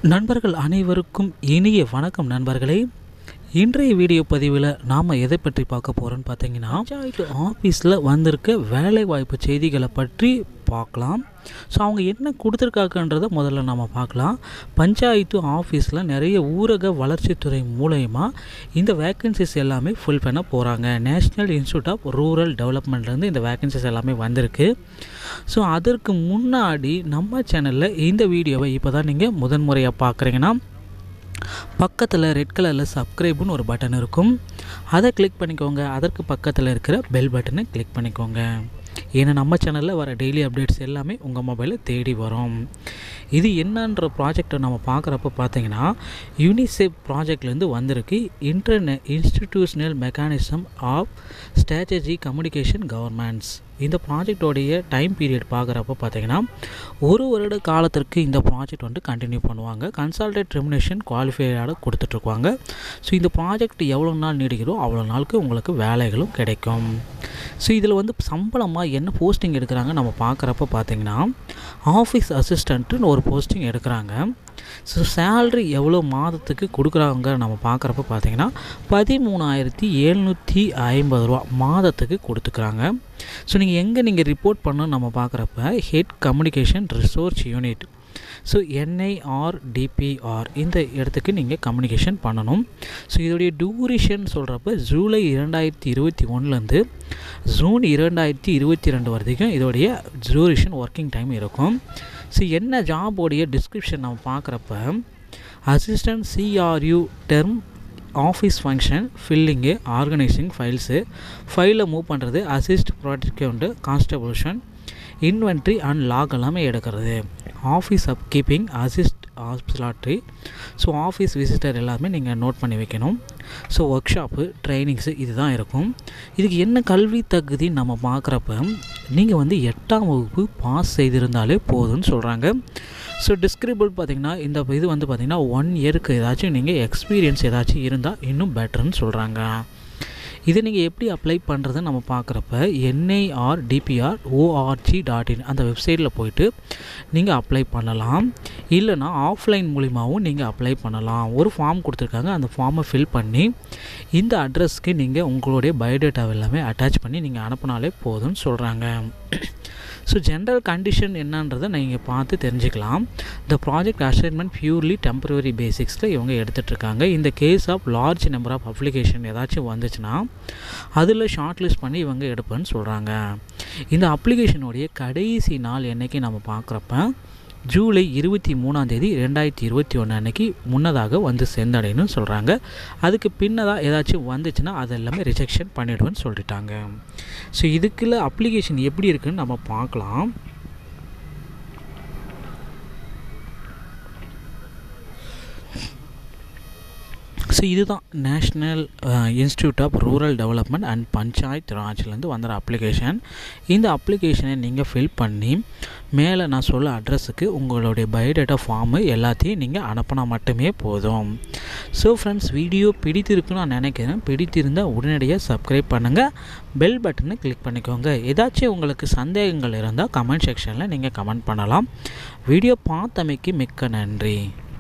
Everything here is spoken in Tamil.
நண்பர்கள் அனைவருக்கும் இனிய வணக்கம் நண்பர்களே இன்றைய வீடியோ பதிவில் நாம் எதை பற்றி பார்க்க போகிறோன்னு பார்த்தீங்கன்னா பஞ்சாயத்து ஆஃபீஸில் வந்திருக்க வேலைவாய்ப்பு செய்திகளை பற்றி பார்க்கலாம் ஸோ அவங்க என்ன கொடுத்துருக்காங்கன்றதை முதல்ல நம்ம பார்க்கலாம் பஞ்சாயத்து ஆஃபீஸில் நிறைய ஊரக வளர்ச்சித்துறை மூலயமா இந்த வேக்கன்சிஸ் எல்லாமே ஃபில் பண்ண போகிறாங்க நேஷ்னல் இன்ஸ்டியூட் ஆஃப் ரூரல் டெவலப்மெண்ட்லேருந்து இந்த வேக்கன்சிஸ் எல்லாமே வந்திருக்கு ஸோ அதற்கு முன்னாடி நம்ம சேனலில் இந்த வீடியோவை இப்போ தான் நீங்கள் முதன்முறையாக பார்க்குறீங்கன்னா பக்கத்தில் ரெட் கலரில் சப்ஸ்கிரைப்னு ஒரு பட்டன் இருக்கும் அதை கிளிக் பண்ணிக்கோங்க அதற்கு பக்கத்தில் இருக்கிற பெல் பட்டனை கிளிக் பண்ணிக்கோங்க ஏன்னா நம்ம சேனலில் வர டெய்லி அப்டேட்ஸ் எல்லாமே உங்கள் மொபைலில் தேடி வரும் இது என்னன்ற ப்ராஜெக்டை நம்ம பார்க்குறப்ப பார்த்தீங்கன்னா யூனிசெஃப் ப்ராஜெக்ட்லேருந்து வந்திருக்கு இன்டர்நெ institutional mechanism of strategy communication governments இந்த ப்ராஜெக்டோடைய டைம் பீரியட் பார்க்குறப்ப பார்த்தீங்கன்னா ஒரு வருட காலத்திற்கு இந்த ப்ராஜெக்ட் வந்து கண்டினியூ பண்ணுவாங்க கன்சல்டேட் ரெமினேஷன் குவாலிஃபைடாக கொடுத்துட்ருக்குவாங்க ஸோ இந்த ப்ராஜெக்ட் எவ்வளோ நாள் நீடிக்கிறோ அவ்வளோ நாளுக்கு உங்களுக்கு வேலைகளும் கிடைக்கும் ஸோ இதில் வந்து சம்பளமாக என்ன போஸ்டிங் எடுக்கிறாங்க நம்ம பார்க்குறப்ப பார்த்தீங்கன்னா ஆஃபீஸ் அசிஸ்டண்ட்டுன்னு ஒரு போஸ்டிங் எடுக்கிறாங்க ஸோ சேல்ரி எவ்வளோ மாதத்துக்கு கொடுக்குறாங்க நம்ம பார்க்குறப்ப பார்த்தீங்கன்னா பதிமூணாயிரத்தி எழுநூற்றி ஐம்பது ரூபா மாதத்துக்கு கொடுத்துக்கிறாங்க ஸோ நீங்கள் எங்கே நீங்கள் ரிப்போர்ட் பண்ணணும் நம்ம பார்க்குறப்ப head communication research unit so NIRDPR இந்த இடத்துக்கு நீங்கள் கம்யூனிகேஷன் பண்ணணும் ஸோ இதோடைய டூரிஷன் சொல்கிறப்ப ஜூலை இரண்டாயிரத்தி இருபத்தி ஒன்றுலேருந்து ஜூன் இரண்டாயிரத்தி இருபத்தி ரெண்டு வரைக்கும் இதோடைய டூரிஷன் ஒர்க்கிங் டைம் இருக்கும் ஸோ என்ன ஜாபோடைய டிஸ்கிரிப்ஷன் நம்ம பார்க்குறப்ப assistant CRU term office function filling organizing files ஃபைலை மூவ் பண்ணுறது அசிஸ்ட் ப்ராடக்ட் கான்ஸ்டபியூஷன் இன்வென்ட்ரி அண்ட் லாக் எல்லாமே எடுக்கிறது office up keeping assist hospitality so office visitor எல்லாமே நீங்கள் நோட் பண்ணி வைக்கணும் ஸோ ஒர்க் ஷாப்பு ட்ரைனிங்ஸு இதுதான் இருக்கும் இதுக்கு என்ன கல்வி தகுதின்னு நம்ம பார்க்குறப்ப நீங்கள் வந்து எட்டாம் வகுப்பு பாஸ் செய்திருந்தாலே போதும்னு சொல்கிறாங்க ஸோ டிஸ்கிரிபிள் பார்த்திங்கன்னா இந்த இது வந்து பார்த்திங்கன்னா ஒன் இயருக்கு ஏதாச்சும் நீங்கள் எக்ஸ்பீரியன்ஸ் ஏதாச்சும் இருந்தால் இன்னும் பெட்டர்னு சொல்கிறாங்க இதை நீங்கள் எப்படி அப்ளை பண்ணுறதுன்னு நம்ம பார்க்குறப்ப NIR DPR ORG dot in அந்த வெப்சைட்டில் போயிட்டு நீங்கள் அப்ளை பண்ணலாம் இல்லைனா ஆஃப்லைன் மூலிமாவும் நீங்கள் அப்ளை பண்ணலாம் ஒரு ஃபார்ம் கொடுத்துருக்காங்க அந்த ஃபார்மை ஃபில் பண்ணி இந்த அட்ரஸ்க்கு நீங்கள் உங்களுடைய பயோடேட்டா எல்லாமே அட்டாச் பண்ணி நீங்கள் அனுப்பினாலே போதும்னு சொல்கிறாங்க ஸோ ஜென்ரல் கண்டிஷன் என்னன்றதை நீங்கள் பார்த்து தெரிஞ்சுக்கலாம் the project assignment purely temporary பேசிக்ஸில் இவங்க எடுத்துகிட்ருக்காங்க இந்த case of large number of application ஏதாச்சும் வந்துச்சுன்னா அதில் ஷார்ட் லிஸ்ட் பண்ணி இவங்க எடுப்பேன்னு சொல்கிறாங்க இந்த அப்ளிகேஷனுடைய கடைசி நாள் என்றைக்கு நம்ம பார்க்குறப்ப ஜூலை இருபத்தி மூணாந்தேதி ரெண்டாயிரத்தி இருபத்தி ஒன்று அன்னைக்கு முன்னதாக வந்து சேர்ந்தடையணும்னு சொல்கிறாங்க அதுக்கு பின்னதாக ஏதாச்சும் வந்துச்சுன்னா அது எல்லாமே ரிஜெக்ஷன் பண்ணிவிடுவேன்னு சொல்லிட்டாங்க ஸோ இதுக்குள்ள அப்ளிகேஷன் எப்படி இருக்குன்னு நம்ம பார்க்கலாம் ஸோ இதுதான் national institute of rural development and panchayat ராஜ்லேருந்து வந்த அப்ளிகேஷன் இந்த அப்ளிகேஷனை நீங்கள் ஃபில் பண்ணி மேலே நான் சொல்ல அட்ரஸுக்கு உங்களுடைய பயோடேட்டா ஃபார்மு எல்லாத்தையும் நீங்கள் அனுப்பினா மட்டுமே போதும் ஸோ ஃப்ரெண்ட்ஸ் வீடியோ பிடித்திருக்குன்னு நான் நினைக்கிறேன் பிடித்திருந்தால் உடனடியாக சப்ஸ்கிரைப் பண்ணுங்கள் பெல் பட்டனை கிளிக் பண்ணிக்கோங்க ஏதாச்சும் உங்களுக்கு சந்தேகங்கள் இருந்தால் கமெண்ட் செக்ஷனில் நீங்கள் கமெண்ட் பண்ணலாம் வீடியோ பார்த்தமைக்கு மிக்க நன்றி